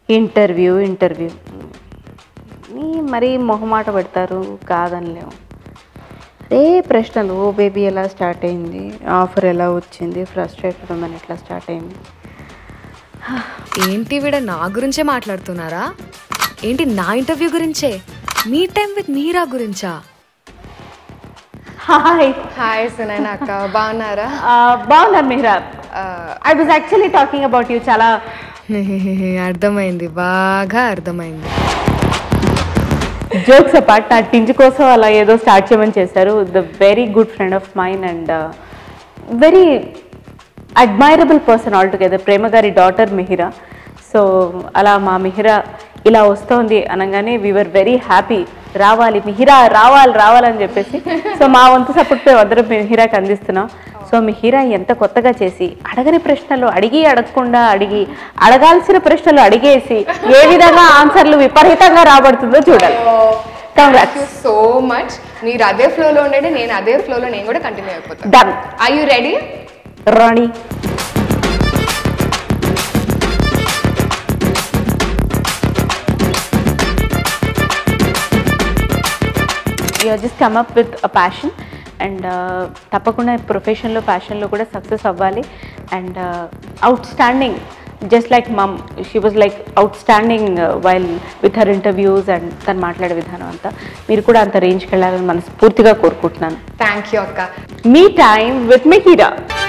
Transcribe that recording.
interview interview నీ మరీ మొహమాట పెడతారు కాదనిలేము అదే ప్రశ్నలు ఓ బేబీ ఎలా స్టార్ట్ అయింది ఆఫర్ ఎలా వచ్చింది ఫ్రస్ట్రేటెడ్ ఉందని ఎట్లా స్టార్ట్ అయింది ఏంటి వీడ నా గురించే మాట్లాడుతున్నారా ఏంటి నా ఇంటర్వ్యూ గురించే మీ టైం విత్ మీరా గురించా హాయ్ హాయ్ సునైన అక్క బాగున్నారా బాగున్నాను Mihra I was actually talking about you చాలా అర్థమైంది బాగా అర్థమైంది జోక్స్ అపార్ట్ నా టింజ్ కోసం అలా ఏదో స్టార్ట్ చేయమని చేశారు the very good friend of mine and very admirable person all together Prema గారి డాటర్ మిహిరా సో అలా మా మిహిరా ఇలా వస్తోంది అనగానే వీఆర్ వెరీ హ్యాపీ రావాలి మిహిరా రావాలి రావాలని చెప్పేసి సో మా వంతు సపోర్ట్ అందరం మిహిరాకి అందిస్తున్నాం సో మిహిరా ఎంత కొత్తగా చేసి అడగని ప్రశ్నలు అడిగి అడగకుండా అడిగి అడగాల్సిన ప్రశ్నలు అడిగేసి ఏ విధంగా ఆన్సర్లు విపరీతంగా రాబడుతుందో చూడాలి కంగ్రాట్స్ సో మచ్ మీరు అదే ఫ్లోలో ఉండండి నేను అదే ఫ్లోలో నేను కూడా కంటిన్యూ అయిపోతాను done I you ready Rani you just come up with a passion and తప్పకుండా ప్రొఫెషన్లో ప్యాషన్లో కూడా సక్సెస్ అవ్వాలి and outstanding just like mum she was like outstanding while with her interviews and తను మాట్లాడే విధానం అంతా మీరు కూడా అంత రేంజ్కి వెళ్ళాలని మనస్ఫూర్తిగా కోరుకుంటున్నాను థ్యాంక్ యూ అక్క మీ టైమ్ విత్ మీ హీరా